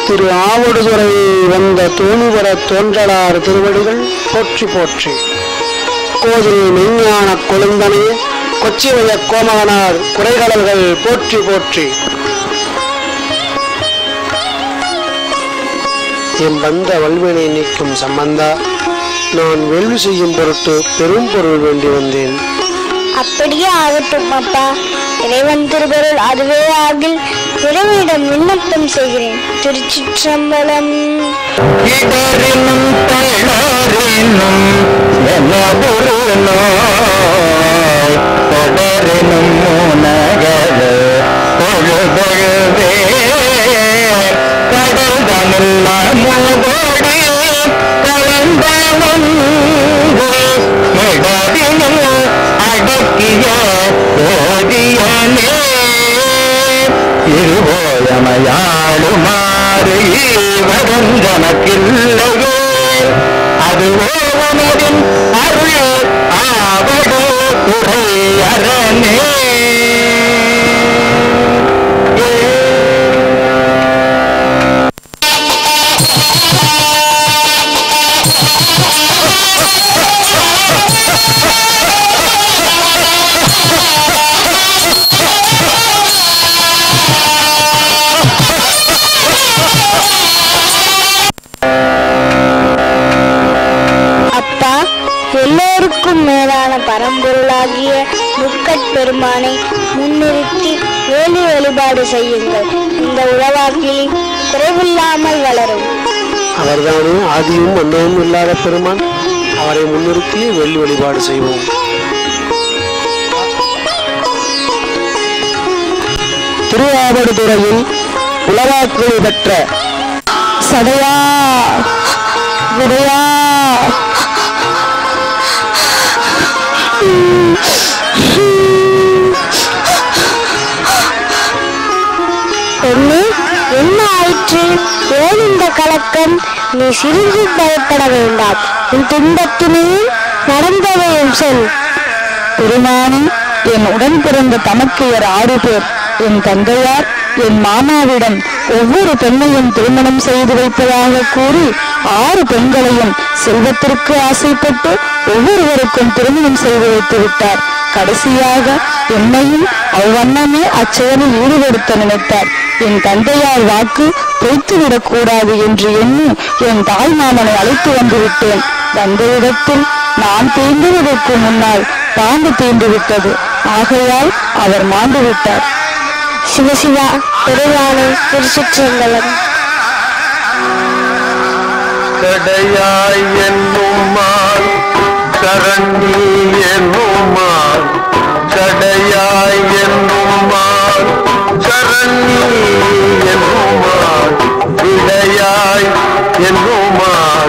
திரு ஆவடுதுறை வந்த தோணிவர தோன்றலார் திருவடிகள் போற்றி போற்றி கோதில் மெஞ்ஞான கொழுந்தனே கொச்சிவய கோமகனார் குறைகடல்கள் போற்றி போற்றி என் வந்த வல்வினை நீக்கும் சம்பந்தா நான் வேள்வி செய்யும் பொருட்டு பெரும் பொருள் வேண்டி வந்தேன் அப்படியே ஆகட்டும் அப்பா இறைவன் திருவருள் அதுவே ஆகில் இறைவனிடம் விண்ணப்பம் செய்கிறேன் திருச்சிற்றம்பலம் இடரினும் தளரினும் எனதொரு நோய் தொடரினும் முனகல பொழுதழுவே கடல் தனில்ல மூதோடி கலந்தவன் இடரினும் அடக்கிய ஓதியனே இருவோயமையாளுமாறு ஈவரும் தனக்கில்லையோ அதுவோ உனதின் அருள் ஆவடோ துறை அரணே அப்பா எல்லோருக்கும் மேலான பரம்பொருளாகிய முக்கட் பெருமானை முன்னிறுத்தி வேலி வழிபாடு செய்யுங்கள் இந்த உலவாக்கில் குறைவில்லாமல் வளரும் அவர்தானே ஆதியும் அன்னமும் இல்லாத பெருமான் அவரை முன்னிறுத்தி வெள்ளி வழிபாடு செய்வோம் திருவாவடுதுறையில் உலகாக்குழு பெற்ற சடையா விடையா பொண்ணு என்ன ஆயிற்று ஏன் இந்த கலக்கம் நீ சிறிது பயப்பட வேண்டாம் உன் துன்பத்தினையும் நடந்ததையும் சொல் பெருமானே என் உடன் பிறந்த தமக்கையர் ஆறு பேர் என் தந்தையார் என் மாமாவிடம் ஒவ்வொரு பெண்ணையும் திருமணம் செய்து வைப்பதாக கூறி ஆறு பெண்களையும் செல்வத்திற்கு ஆசைப்பட்டு ஒவ்வொருவருக்கும் திருமணம் செய்து வைத்து விட்டார் கடைசியாக என்னையும் அவ்வண்ணமே அச்செயலில் ஈடுபடுத்த நினைத்தார் என் தந்தையார் வாக்கு பொய்த்துவிடக் கூடாது என்று எண்ணி என் தாய் மாமனை அழைத்து வந்து விட்டேன் வந்த இடத்தில் நான் தீண்டுவதற்கு முன்னால் பாம்பு தீண்டு விட்டது ஆகையால் அவர் மாண்டு விட்டார் சிவசிவா பெருமானே திருச்சிற்றம்பலம் கடையாய் என்னுமால் கரண்ணி என்னுமால் கடையாய் என்னுமால் கரண்ணி என்னுமால் விடையாய் என்னுமால்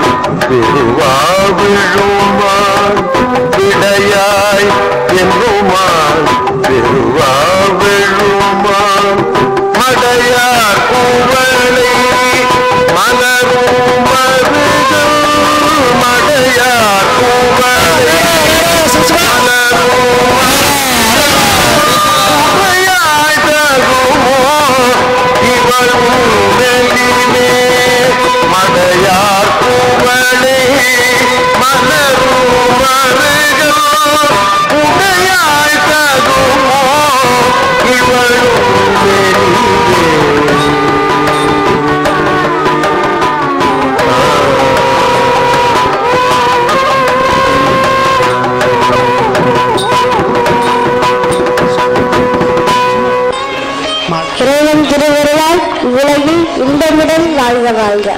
திருவாவிழுமால் விடையாய் என்னுமால் திருவாவிழுமால் மடையார் பூவலை மலரும் மருகள் மடையார் பூவலை மலரும் மறையாய் தகுமோ இவள் உடலிலே மடையார் பூவலை மலரும் மருகள் உடையாய் தகுமோ இவள் உடலிலே இறைவன் திருவருளால் உலகில் இன்பமுடன் வாழ்க வாழ்க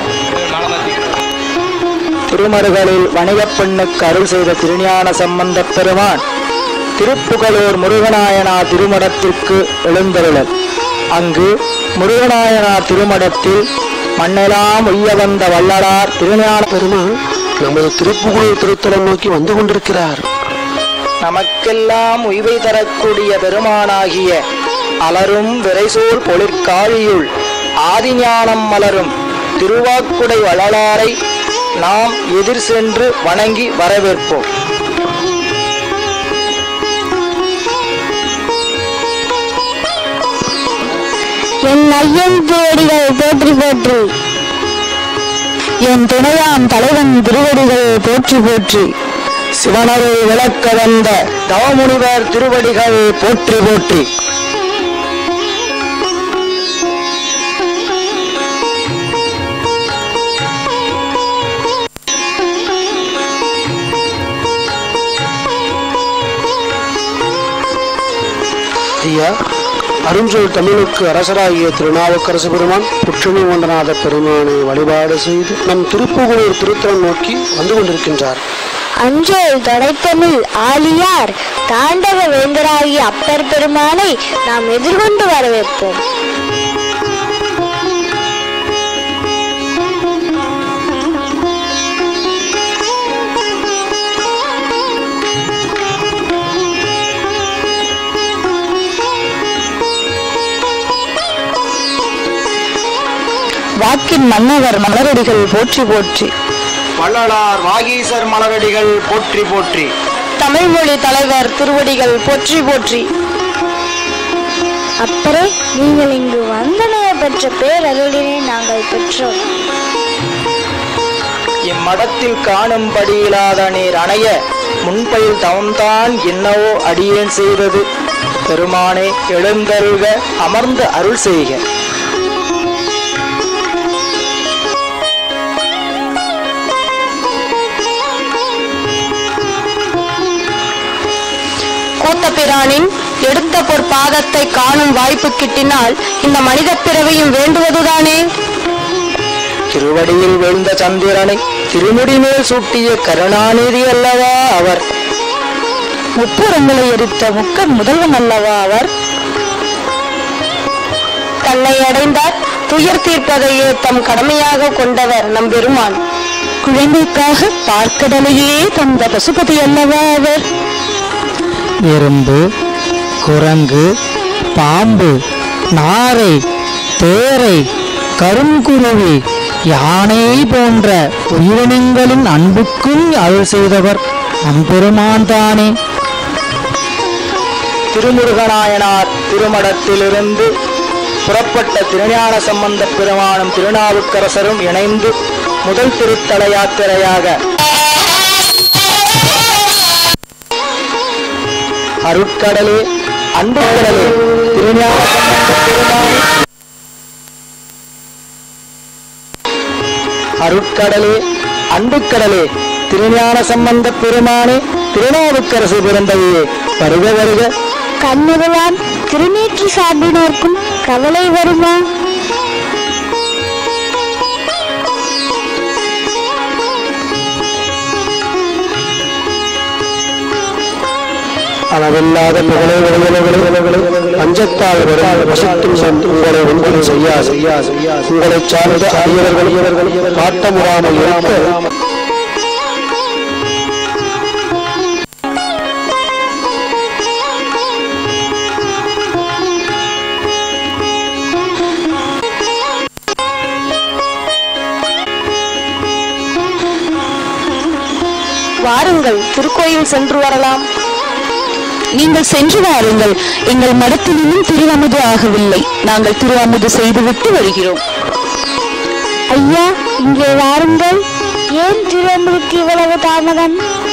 திருமருகளில் வணிகப் பெண்ணுக்கு அருள் செய்த திருஞான சம்பந்தப் பெருமான் திருப்புகலூர் முருகநாயனார் திருமடத்திற்கு எழுந்தருளல் அங்கு முருகநாயனார் திருமடத்தில் மண்ணெல்லாம் உய்ய வந்த வள்ளலார் திருஞான பெருமான் நமது திருப்புகழூர் திருத்தலம் நோக்கி வந்து கொண்டிருக்கிறார் நமக்கெல்லாம் உய்வை தரக்கூடிய பெருமானாகிய அலரும் விரைசோல் பொழிற்காழியுள் ஆதிஞானம் மலரும் திருவாக்குடை வள்ளலாரை நாம் எதிர் சென்று வணங்கி வரவேற்போம் என் ஐயன் தேடிகள் போற்றி போற்றி என் துணையாம் தலைவன் திருவடிகள் போற்றி போற்றி சிவனருள் விளக்க வந்த தவமுனிவர் திருவடிகள் போற்றி போற்றி ஐயா அருஞ்சொல் தமிழுக்கு அரசராகிய திருநாவுக்கரசு பெருமான் புற்றுணி மண்டநாத பெருமானை வழிபாடு செய்து நம் திருப்புகழூர் திருத்தலம் நோக்கி வந்து கொண்டிருக்கின்றார் அஞ்சோல் தொடைத்தமிழ் ஆலியார் தாண்டவ வேந்தராகிய அப்பர் பெருமானை நாம் எதிர்கொண்டு வரவேற்போம் வாக்கின் மன்னவர் மலரடிகள் போற்றி போற்றி வள்ளலார் வாகீசர் மலரடிகள் போற்றி போற்றி தமிழ்மொழி தலைவர் திருவடிகள் போற்றி போற்றி அப்பரே நீங்கள் இங்கு வந்தனைய பெற்ற பேரருளினை நாங்கள் பெற்றோம் இம்மடத்தில் காணும்படியிலாத நீர் அணைய முன்பயில் தவம்தான் என்னவோ அடியேன் செய்தது பெருமானே எழுந்தருக அமர்ந்து அருள் செய்க கூத்தபிரானின் எடுத்த பொற்பாதத்தை காணும் வாய்ப்பு கிட்டினால் இந்த மனித பிறவையும் வேண்டுவதுதானே திருவடியில் விழுந்த சந்திரனை திருமுடி மேல் சூட்டிய கருணாநிதி அல்லவா அவர் முப்புறங்களை எரித்த முக்கன் முதல்வன் அல்லவா அவர் தன்னை அடைந்தார் துயர் தீர்ப்பதையே தம் கடமையாக கொண்டவர் நம் பெருமான் குழந்தைக்காக பார்க்கடலையே தந்த பசுபதி அல்லவா அவர் எறும்பு குரங்கு பாம்பு நாரை தேரை கருங்குருவி யானை போன்ற உயிரினங்களின் அன்புக்கும் அருள் செய்தவர் நம்பெருமான் தானே திருமுருகநாயனார் திருமடத்திலிருந்து புறப்பட்ட திருஞான சம்பந்த பெருமானும் திருநாவுக்கரசரும் இணைந்து முதல் திருத்தல யாத்திரையாக அருட்கடலே அன்பு கடலே திருஞான சம்பந்த பெருமான் அருட்கடலே அன்புக்கடலே திருஞான சம்பந்த பெருமானே திருநாவுக்கரசு பிறந்தவையே வருக வருக கண்ணுதலான் திருநீற்று சார்பினோர்க்கும் கவலை வருமா அளவில்லாத புகழை விளைவுகளை பஞ்சத்தால் வரும் வசித்தும் சென்று உங்களை ஒன்றும் செய்யா செய்யா செய்யா உங்களை சார்ந்த அடியவர்கள் காட்ட முறாமல் இருக்க வாருங்கள் திருக்கோயில் சென்று வரலாம் நீங்கள் சென்று வாருங்கள் எங்கள் மடத்தில் இன்னும் திருவமுது ஆகவில்லை நாங்கள் திருவமுது செய்துவிட்டு வருகிறோம் ஐயா இங்கே வாருங்கள் ஏன் திருவம்புக்கு இவ்வளவு தாமதம்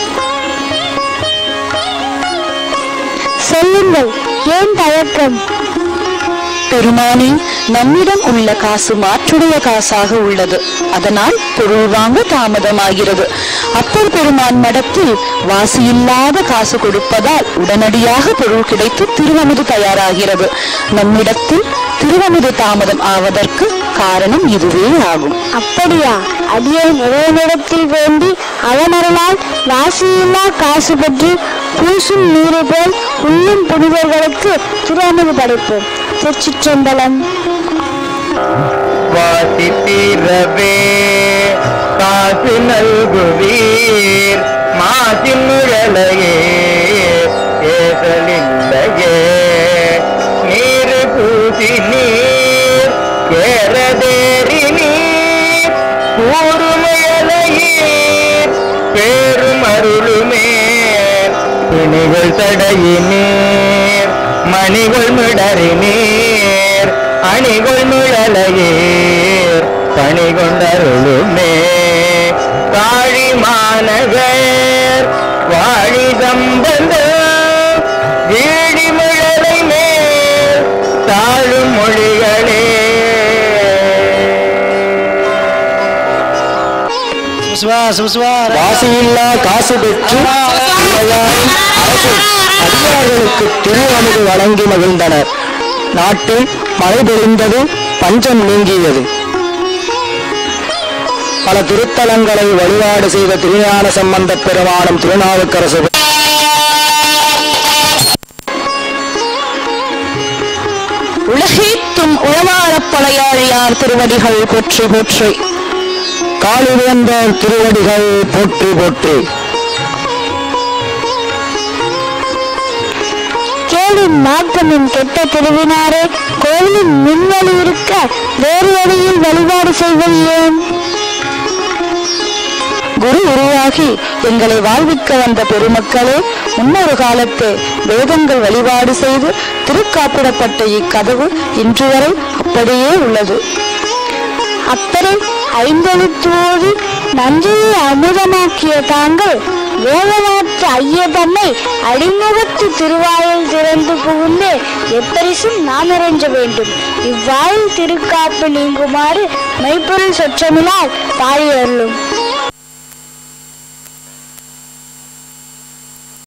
சொல்லுங்கள் ஏன் தயக்கம் பெருமானே நம்மிடம் உள்ள காசு மாற்றுடைய காசாக உள்ளது அதனால் பொருள் வாங்க தாமதமாகிறது அப்பர் பெருமான் மடத்தில் வாசியில்லாத காசு கொடுப்பதால் உடனடியாக பொருள் கிடைத்து திருவமுது தயாராகிறது நம்மிடத்தில் திருவமுது தாமதம் ஆவதற்கு காரணம் இதுவே ஆகும் அப்படியா அடியேன் இறைவனிடத்தில் வேண்டி அவனருளால் வாசியில்லா காசு பெற்று பூசும் நீரை போல் உள்ளும் புனிதர்களுக்கு திருவமுது படைப்போம் திருச்சிற்றம்பலம் வாசி தீரவே காசு நல்குவீர் மாசின் முழலையே ஏசலில்லையே நீர் பூசி நீர் ஏறதேறி நீர் கூறுமையலையே பேரும் அருளுமே பிணிகள் தடையினீர் மணிகள் மிடறினீர் அணிகொள் முழலையே பணி கொண்டருளுமே காழி மாநகர் வாழி சம்பந்த வீடி முழலை மேல் தாழும் மொழிகளே சிவா சிவா வாசியில்லா காசு பெற்று இளையாரின் அரசு அடியார்களுக்கு திருவமுது வழங்கி மகிழ்ந்தனர் நாட்டில் மழை பொழிந்தது பஞ்சம் நீங்கியது பல திருத்தலங்களை வழிபாடு செய்த திருஞான சம்பந்த பெருமானும் திருநாவுக்கரசு உலகேத்தும் உழவாரப் பழையாழியார் திருவடிகள் போற்றி போற்றி காளிவேந்தர் திருவடிகள் போற்றி போற்றி கேளின் நாட்டமின் கெட்ட திருவினாரே கோவிலின் மின்வழி இருக்க வேறு வழியில் வழிபாடு செய்வது ஏன் குரு உருவாகி எங்களை வாழ்விக்க வந்த பெருமக்களே முன்னொரு காலத்தே வேதங்கள் வழிபாடு செய்து திருக்காப்பிடப்பட்ட இக்கதவு இன்று வரை அப்படியே உள்ளது அப்பரை ஐந்தெழுத்தோடு நன்றியை அமுதமாக்கிய தாங்கள் வேதநாட்டு ஐயப்பனை அடிமுகத்து திருவாயில் திறந்து புகுந்து எப்பரிசும் நாம் இறைஞ்ச வேண்டும் இவ்வாயில் திருக்காப்பு நீங்குமாறு மெய்ப்பொருள் சொற்றமிழால் பாடி அருளும்